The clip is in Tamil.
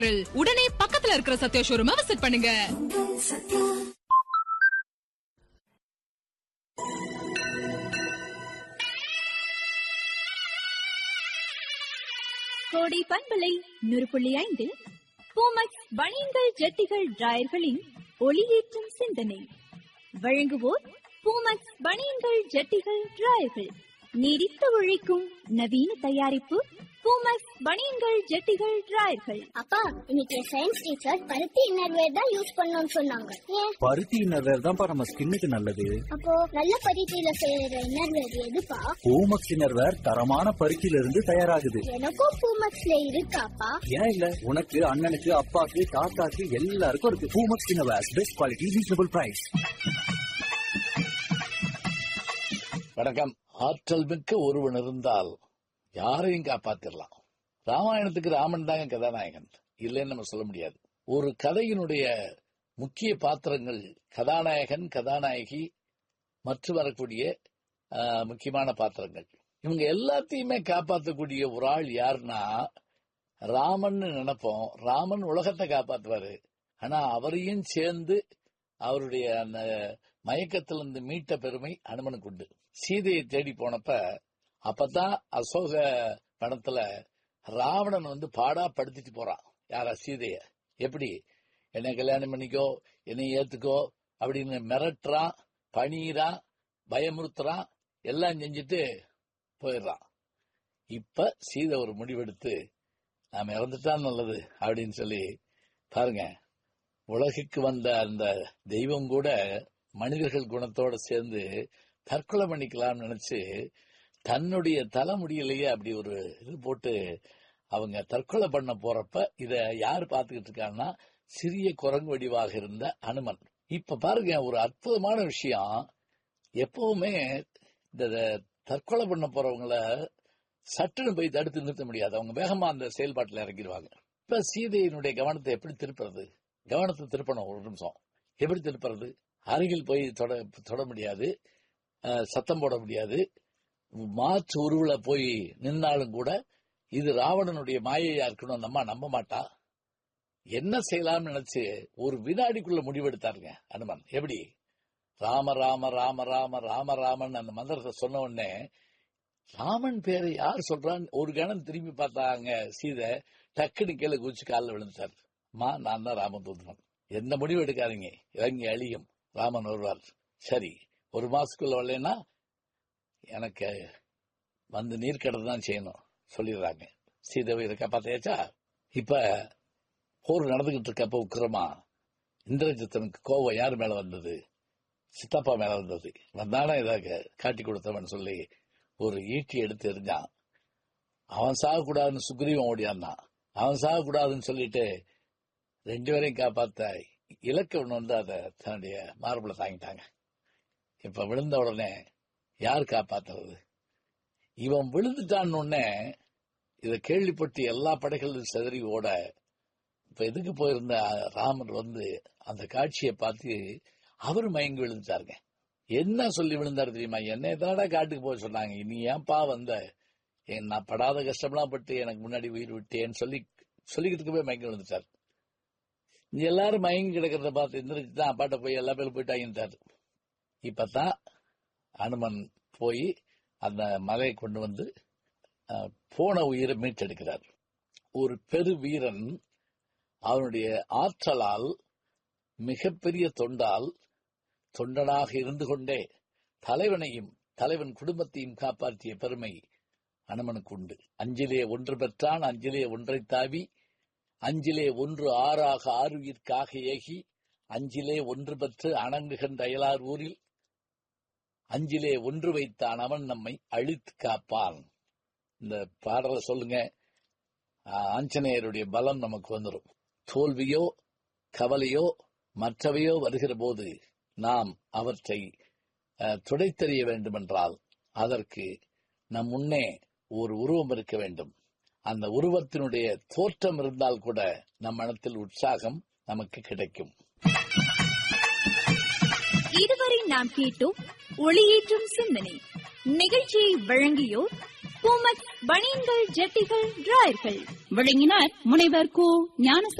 உடனே பக்கத்துல இருக்கிற சத்யா ஷோரூமை விசிட் பண்ணுங்க கோடை பண்பலை நூறு புள்ளி ஐந்து பூமக்ஸ் பனியன்கள் ஜட்டிகள் டிராயர்களின் ஒளியேற்றும் சிந்தனை வழங்குவோர் பூமக்ஸ் பனியன்கள் ஜட்டிகள் டிராயர்கள் நீடித்து உழைக்கும் நவீன தயாரிப்பு பூமக்ஸ் பனியன்கள் ஜட்டிகள் டிராயர்கள் அப்பா இன்னைக்கு சயின்ஸ் டீச்சர் பருத்தி இன்னர்வேர் தான் யூஸ் பண்ணணும்னு சொன்னாங்க ஏன் பருத்தி இன்னர்வேர் தான்ப்பா நம்ம ஸ்கின்னுக்கு நல்லது அப்போ நல்ல பருத்தியில செய்யற இன்னர்வேர் எதுப்பா பூமக்ஸ் இன்னர்வேர் தரமான பருத்தியில இருந்து தயாராகுது எனக்கும் பூமக்ஸ்ல இருக்காப்பா ஏன் இல்ல உனக்கு அண்ணனுக்கு அப்பாக்கு தாத்தாக்கு எல்லாருக்கும் இருக்கு Poomex innerwear best quality reasonable price வணக்கம் ஆற்றல் மிக்க ஒருவன் இருந்தால் யாரையும் காப்பாத்திரலாம் ராமாயணத்துக்கு ராமன் தாங்க கதாநாயகன் இல்லைன்னு நம்ம சொல்ல முடியாது ஒரு கதையினுடைய முக்கிய பாத்திரங்கள் கதாநாயகன் கதாநாயகி மற்றும் வரக்கூடிய ஆஹ், முக்கியமான பாத்திரங்கள் இவங்க எல்லாத்தையுமே காப்பாற்றக்கூடிய ஒரு ஆள் யாருன்னா ராமன் நினைப்போம் ராமன் உலகத்தை காப்பாத்துவாரு ஆனா அவரையும் சேர்ந்து அவருடைய அந்த மயக்கத்திலிருந்து மீட்ட பெருமை அனுமனுக்கு உண்டு சீதையை தேடி போனப்ப அப்பதான் அசோக பணத்துல ராவணன் வந்து பாடா படுத்திட்டு போறான் யாரா சீதைய எப்படி என்னை கல்யாணம் பண்ணிக்கோ என்னை ஏத்துக்கோ அப்படின்னு மிரட்டுறான் பணியிறான் பயமுறுத்துறான் எல்லாம் செஞ்சுட்டு போயிடுறான் இப்ப சீதை ஒரு முடிவெடுத்து நாம இறந்துட்டா நல்லது அப்படின்னு சொல்லி பாருங்க உலகுக்கு வந்த அந்த தெய்வம் கூட மனிதர்கள் குணத்தோட சேர்ந்து தற்கொலை பண்ணிக்கலாம்னு நினைச்சு தன்னுடைய தலைமுடியிலேயே அப்படி ஒரு இது போட்டு அவங்க தற்கொலை பண்ண போறப்ப இத யார் பார்த்துக்கிட்டு இருக்காங்கன்னா சிறிய குரங்கு வடிவாக இருந்த அனுமன் இப்ப பாருங்க ஒரு அற்புதமான விஷயம் எப்பவுமே இந்த தற்கொலை பண்ண போறவங்கள சட்டுன்னு போய் தடுத்து நிறுத்த முடியாது அவங்க வேகமா அந்த செயல்பாட்டில் இறங்கிடுவாங்க இப்ப சீதையினுடைய கவனத்தை எப்படி திருப்புறது கவனத்தை திருப்பணும் ஒரு நிமிஷம் எப்படி திருப்புறது அருகில் போய் தொட தொட முடியாது அஹ், சத்தம் போட முடியாது மாற்று உருவுல போய் நின்னாலும் கூட இது ராவணனுடைய மாயையா இருக்கணும் அந்த அம்மா நம்ப மாட்டா என்ன செய்யலாம்னு நினைச்சு ஒரு வினாடிக்குள்ள முடிவெடுத்தாருங்க அனுமன் எப்படி ராம ராம ராம ராம ராம ராமன் அந்த மந்திரத்தை சொன்ன உடனே ராமன் பேரை யார் சொல்றான் ஒரு கணம் திரும்பி பார்த்தாங்க சீதை டக்குனு கீழே குதிச்சு காலில் விழுந்துட்டார் மா நான் தான் ராமதூதன் எந்த முடிவு எடுக்காதீங்க இறங்கி அழியும் ராமன் வருவார் சரி ஒரு மாசத்துக்குள்ள வரலன்னா எனக்கு வந்து நீர் தான் செய்யணும் சொல்லிடுறாங்க சீதவை இதை காப்பாத்தியாச்சா இப்ப போர் நடந்துகிட்டு இருக்கப்ப உக்கிரமா இந்திரஜித்தனுக்கு கோவம் யார் மேல வந்தது சித்தப்பா மேல வந்தது வந்தானே இதை காட்டி கொடுத்தவன் சொல்லி ஒரு ஈட்டி எடுத்து எறிஞ்சான் அவன் சாகக்கூடாதுன்னு சுக்ரீவன் ஓடியாந்தான் அவன் சாகக்கூடாதுன்னு சொல்லிட்டு ரெண்டு பேரையும் காப்பாத்த இலக்கவன் வந்து அதை தன்னுடைய மார்புல தாங்கிட்டாங்க இப்ப விழுந்த உடனே யார் காப்பாத்துறது இவன் விழுந்துட்டான்னு உடனே இத கேள்விப்பட்டு எல்லா படைகளும் செதறி ஓட இப்ப எதுக்கு போயிருந்த ராமர் வந்து அந்த காட்சியை பார்த்து அவர் மயங்கி விழுந்துட்டாருங்க என்ன சொல்லி விழுந்தாரு தெரியுமா என்ன தானடா காட்டுக்கு போக சொன்னாங்க நீ ஏன்பா வந்த ஏன் நான் படாத கஷ்டம்லாம் பட்டு எனக்கு முன்னாடி உயிர் விட்டேன்னு சொல்லி சொல்லிக்கிட்டு போய் மயங்கி விழுந்துட்டார் இங்க எல்லாரும் மயங்கி கிடக்கிறத பார்த்து எந்திரிச்சு தான் அப்பாட்ட போய் எல்லா பேரும் போயிட்டாங்கன்ட்டாரு இப்பதான் அனுமன் போய் அந்த மலையை கொண்டு வந்து அஹ், போன உயிரை மீட்டெடுக்கிறார் ஒரு பெரு வீரன் அவனுடைய ஆற்றலால் மிகப்பெரிய தொண்டால் தொண்டனாக இருந்து கொண்டே தலைவனையும் தலைவன் குடும்பத்தையும் காப்பாற்றிய பெருமை அனுமனுக்கு உண்டு அஞ்சிலே ஒன்று பெற்றான் அஞ்சிலே ஒன்றை தாவி அஞ்சிலே ஒன்று ஆறாக ஆறுயிர்க்காக ஏகி அஞ்சிலே ஒன்று பெற்று அணங்குகின்ற அயலார் ஊரில் அஞ்சிலே ஒன்று வைத்தான் அவன் நம்மை அழித்து காப்பான் இந்த பாடலை சொல்லுங்க ஆஹ், ஆஞ்சநேயருடைய பலம் நமக்கு வந்துடும் தோல்வியோ கவலையோ மற்றவையோ வருகிற போது நாம் அவற்றை அஹ், துடைத்தெறிய வேண்டுமென்றால் அதற்கு நம் முன்னே ஒரு உருவம் இருக்க வேண்டும் அந்த உருவத்தினுடைய தோற்றம் இருந்தால் கூட நம் மனத்தில் உற்சாகம் நமக்கு கிடைக்கும் இதுவரை நாம் கேட்டோம் ஒளியேற்றும் சிந்தனை நிகழ்ச்சியை வழங்கியோர் பூமக்ஸ் பனியன்கள் ஜெட்டிகள் டிராயர்கள் வழங்கினார் முனைவர் கு ஞானச